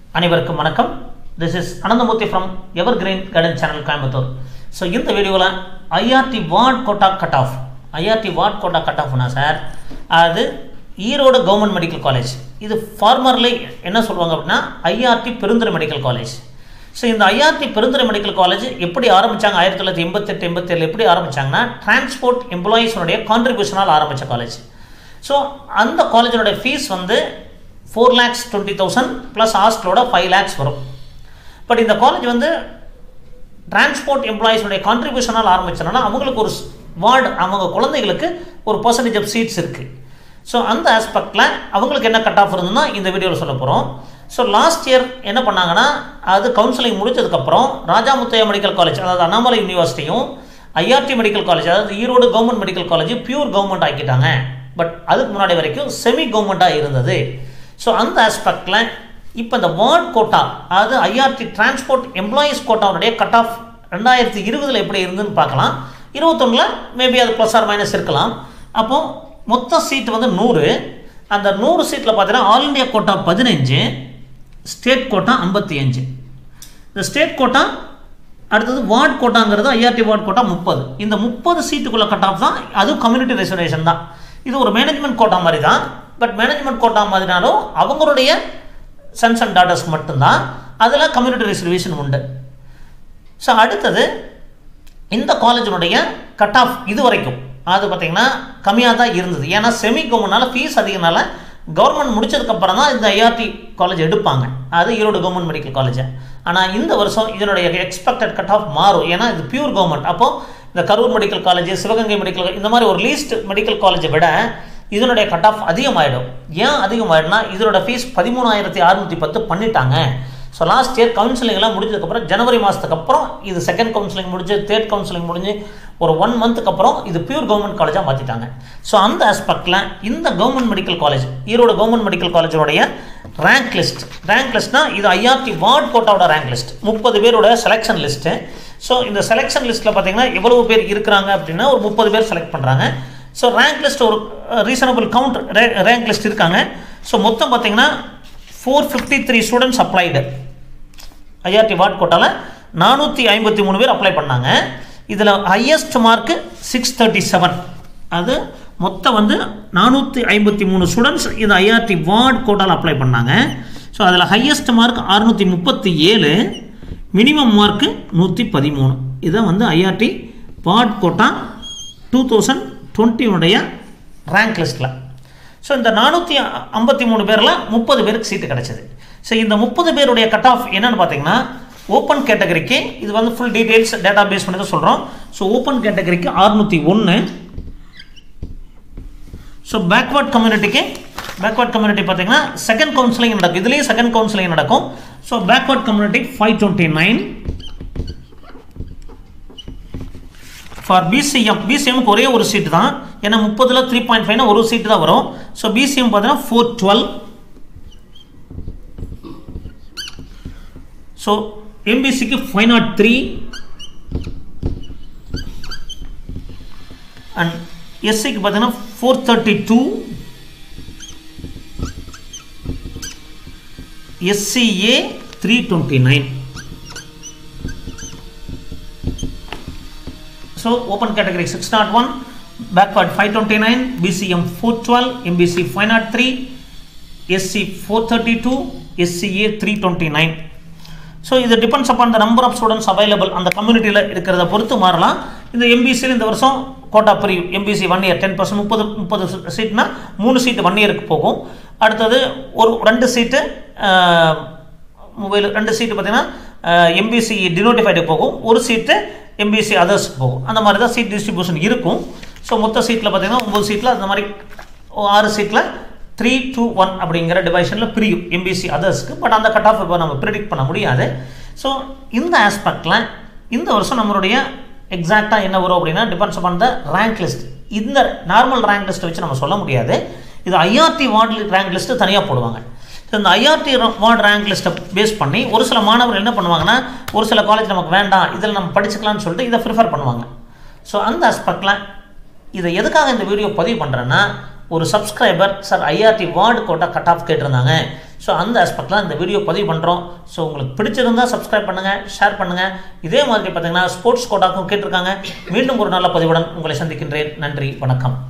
அனைவருக்கும் வணக்கம் this is Ananthamurthy from evergreen garden channel Coimbatore so இந்த வீடியோவில் IRT ward quota cut off IRT ward quota cut ஆஃப்னா sir அது ஈரோடு கவர்மெண்ட் மெடிக்கல் காலேஜ் இது ஃபார்மர்லி என்ன சொல்லுவாங்க அப்படின்னா IRT Perundurai medical college so இந்த ஐஆர்டி பெருந்துறை மெடிக்கல் காலேஜ் எப்படி ஆரம்பித்தாங்க ஆயிரத்தி தொள்ளாயிரத்தி எண்பத்தெட்டு எண்பத்தேழு எப்படி ஆரம்பித்தாங்கன்னா டிரான்ஸ்போர்ட் எம்ப்ளாயீஸுடைய கான்ட்ரிபியூஷனால் ஆரம்பித்த காலேஜ் ஸோ அந்த காலேஜினுடைய ஃபீஸ் வந்து four lakhs twenty thousand plus ஹாஸ்டலோட ஃபைவ் லேக்ஸ் வரும் பட் இந்த காலேஜ் வந்து டிரான்ஸ்போர்ட் எம்ப்ளாயீஸுடைய கான்ட்ரிபியூஷனால் ஆரம்பிச்சனால அவங்களுக்கு ஒரு வார்டு அவங்க குழந்தைகளுக்கு ஒரு பர்சன்டேஜ் ஆஃப் சீட்ஸ் இருக்குது ஸோ அந்த ஆஸ்பெக்டில் அவங்களுக்கு என்ன கட் ஆஃப் இருந்ததுன்னா இந்த வீடியோவில் சொல்ல போகிறோம் ஸோ லாஸ்ட் இயர் என்ன பண்ணாங்கன்னா அது கவுன்சிலிங் முடிஞ்சதுக்கப்புறம் ராஜாமுத்தையா மெடிக்கல் காலேஜ் அதாவது அண்ணாமலை யூனிவர்சிட்டியும் ஐஆர்டி மெடிக்கல் காலேஜ் அதாவது Erode government medical college pure government ஆக்கிட்டாங்க பட் அதுக்கு முன்னாடி வரைக்கும் செமி கவர்மெண்ட்டாக இருந்தது ஸோ அந்த ஆஸ்பெக்டில் இப்போ இந்த வார்ட் கோட்டா அதாவது ஐஆர்டி டிரான்ஸ்போர்ட் எம்ப்ளாயீஸ் கோட்டாவுடைய கட் ஆஃப் ரெண்டாயிரத்தி இருபதில் எப்படி இருந்துன்னு பார்க்கலாம் இருபத்தொன்னில் மேபி அது ப்ளஸ் ஆர் மைனஸ் இருக்கலாம் அப்போது மொத்த சீட் வந்து நூறு அந்த நூறு சீட்டில் பார்த்தீங்கன்னா ஆல் இண்டியா கோட்டா பதினஞ்சு ஸ்டேட் கோட்டா ஐம்பத்தி அஞ்சு இந்த ஸ்டேட் கோட்டா அடுத்தது வார்டு கோட்டாங்கிறது ஐஆர்டி வார்டு கோட்டா முப்பது இந்த முப்பது சீட்டுக்குள்ள கட் ஆஃப் தான் அதுவும் கம்யூனிட்டி ரிசர்வேஷன் தான் இது ஒரு மேனேஜ்மெண்ட் கோட்டா மாதிரி தான் பட் மேனேஜ்மெண்ட் கோட்டா மாதிரினாலும் அவங்களுடைய சன்ஸ் அண்ட் டாட்டர்ஸ்க்கு மட்டும்தான் அதில் கம்யூனிட்டி ரிசர்வேஷன் உண்டு ஸோ அடுத்தது இந்த காலேஜினுடைய கட் ஆஃப் இது வரைக்கும் அது பார்த்திங்கன்னா கம்மியாக தான் இருந்தது ஏன்னா செமி கவர்மெண்ட்னால ஃபீஸ் அதிகனால கவர்மெண்ட் முடிச்சதுக்கப்புறம் தான் இந்த ஐஆர்டி காலேஜ் எடுப்பாங்க அது ஈரோடு கவர்மெண்ட் மெடிக்கல் காலேஜ் ஆனால் இந்த வருஷம் இதனுடைய எக்ஸ்பெக்டட் கட் ஆஃப் மாறும் ஏன்னா இது பியூர் கவர்மெண்ட் அப்போது இந்த Karur medical college Sivaganga medical இந்த மாதிரி ஒரு லீஸ்ட் மெடிக்கல் காலேஜை விட இதனுடைய கட் ஆஃப் அதிகமாகிடும் ஏன் அதிகமாகிடும்னா இதனோட ஃபீஸ் பதிமூணாயிரத்தி அறுநூற்றி பத்து பண்ணிட்டாங்க ஸோ லாஸ்ட் இயர் கவுன்சிலிங்லாம் முடிஞ்சதுக்கப்புறம் ஜனவரி மாதத்துக்கு அப்புறம் இது செகண்ட் கவுன்சிலிங் முடிஞ்சு தேர்ட் கவுன்சிலிங் முடிஞ்சு ஒரு ஒன் மந்த்துக்கு அப்புறம் இது பியூர் கவர்மெண்ட் காலேஜாக மாற்றிட்டாங்க ஸோ அந்த ஆஸ்பெக்டில் இந்த government medical college Erode government medical காலேஜோடைய ரேங்க் லிஸ்ட் ரேங்க் லிஸ்ட்னா இது ஐஆர்டி வார்டு கோட்டாவோட ரேங்க் லிஸ்ட் முப்பது பேரோட செலெக்ஷன் லிஸ்ட்டு ஸோ இந்த செலெக்ஷன் லிஸ்ட்டில் பார்த்தீங்கன்னா எவ்வளவு பேர் இருக்கிறாங்க அப்படின்னா ஒரு முப்பது பேர் செலக்ட் பண்ணுறாங்க ஸோ ரேங்க் லிஸ்ட் ஒரு ரீசனபிள் கவுண்ட் ரேங்க் லிஸ்ட் இருக்காங்க ஸோ மொத்தம் பார்த்தீங்கன்னா four fifty three students applied IRT ward கோட்டாவில் நானூற்றி ஐம்பத்தி மூணு பேர் அப்ளை பண்ணாங்க இதில் highest mark six thirty seven அது மொத்தம் வந்து நானூற்றி ஐம்பத்தி மூணு ஸ்டூடெண்ட்ஸ் இது ஐஆர்டி வார்ட் கோட்டாவில் அப்ளை பண்ணாங்க ஸோ அதில் ஹையஸ்ட் மார்க் அறுநூற்றி முப்பத்தி ஏழு மினிமம் மார்க்கு நூற்றி பதிமூணு இதை வந்து IRT ward quota two thousand டுவெண்ட்டினுடைய ரேங்க் லிஸ்ட்டில் ஸோ இந்த நானூற்றி ஐம்பத்தி மூணு பேரில் முப்பது பேருக்கு சீட்டு கிடச்சிது ஸோ இந்த முப்பது பேருடைய கட் ஆஃப் என்னன்னு பார்த்தீங்கன்னா ஓப்பன் கேட்டகரிக்கு இது வந்து ஃபுல் டீட்டெயில்ஸ் டேட்டா பேஸ் பண்ணி தான் சொல்கிறோம் ஸோ ஓப்பன் கேட்டகரிக்கு அறுநூற்றி ஒன்று ஸோ பேக்வர்ட் கம்யூனிட்டிக்கு பேக்வர்ட் கம்யூனிட்டி பார்த்தீங்கன்னா செகண்ட் கவுன்சிலிங் நடக்கும் இதுலேயும் செகண்ட் கவுன்சிலிங் நடக்கும் so backward community five twenty nine for BCM பிசிஎம்க்கு ஒரே ஒரு சீட்டு தான் ஏன்னா முப்பதில் த்ரீ பாயிண்ட் ஃபைவ்னா ஒரு சீட்டு தான் வரும் ஸோ பிசிஎம் பார்த்தீங்கன்னா ஃபோர் டுவெல் ஸோ எம்பிசிக்கு ஃபைவ் நாட் த்ரீ அண்ட் எஸ்சிக்கு பார்த்தீங்கன்னா four thirty two SCA three twenty nine so open category six nought one backward five twenty nine BCM four twelve MBC five nought three SC four thirty two SCA three twenty nine so இது depends upon the number of students available அந்த கம்யூனிட்டியில் இருக்கிறத பொறுத்து மாறலாம் இந்த எம்பிசியில் இந்த வருஷம் quota பிரிவு MBC one year ten percent முப்பது முப்பது சீட்னா மூணு சீட்டு ஒன் இயருக்கு போகும் அடுத்தது ஒரு ரெண்டு சீட்டு மொபைல் ரெண்டு சீட்டு பார்த்தீங்கன்னா எம்பிசி டினோட்டிஃபைடு போகும் ஒரு சீட்டு எம்பிசி அதர்ஸ்க்கு போகும் அந்த மாதிரி தான் சீட் டிஸ்ட்ரிபியூஷன் இருக்கும் ஸோ மொத்த சீட்டில் பார்த்தீங்கன்னா ஒம்பது சீட்டில் அந்த மாதிரி ஆறு சீட்டில் த்ரீ டூ ஒன் அப்படிங்கிற டிவைஷனில் பிரியும் எம்பிசி அதர்ஸ்க்கு பட் அந்த கட் ஆஃப் இப்போ நம்ம ப்ரிடிக்ட் பண்ண முடியாது ஸோ இந்த ஆஸ்பெக்டில் இந்த வருஷம் நம்மளுடைய எக்ஸாக்டாக என்ன வரும் அப்படின்னா depends upon the rank list இந்த நார்மல் ரேங்க் லிஸ்ட்டை வச்சு நம்ம சொல்ல முடியாது இது ஐஆர்டி வார்டு ரேங்க் லிஸ்ட்டு தனியாக போடுவாங்க ஸோ இந்த ஐஆர்டி வார்டு ரேங்க் லிஸ்ட்டை பேஸ் பண்ணி ஒரு சில மாணவர்கள் என்ன பண்ணுவாங்கன்னா ஒரு சில காலேஜ் நமக்கு வேண்டாம் இதில் நம்ம படிச்சுக்கலாம்னு சொல்லிட்டு இதை ப்ரிஃபர் பண்ணுவாங்க ஸோ அந்த ஆஸ்பெக்டில் இதை எதுக்காக இந்த வீடியோ பதிவு பண்ணுறேன்னா ஒரு subscriber sir IRT ward quota cut off கேட்டிருந்தாங்க ஸோ அந்த ஆஸ்பெக்டில் இந்த வீடியோ பதிவு பண்ணுறோம் ஸோ உங்களுக்கு பிடிச்சிருந்தா சப்ஸ்கிரைப் பண்ணுங்கள் ஷேர் பண்ணுங்கள் இதே மாதிரி பார்த்தீங்கன்னா ஸ்போர்ட்ஸ் கோட்டாக்கும் கேட்டிருக்காங்க மீண்டும் ஒரு நல்ல பதிவுடன் உங்களை சந்திக்கின்றேன் நன்றி வணக்கம்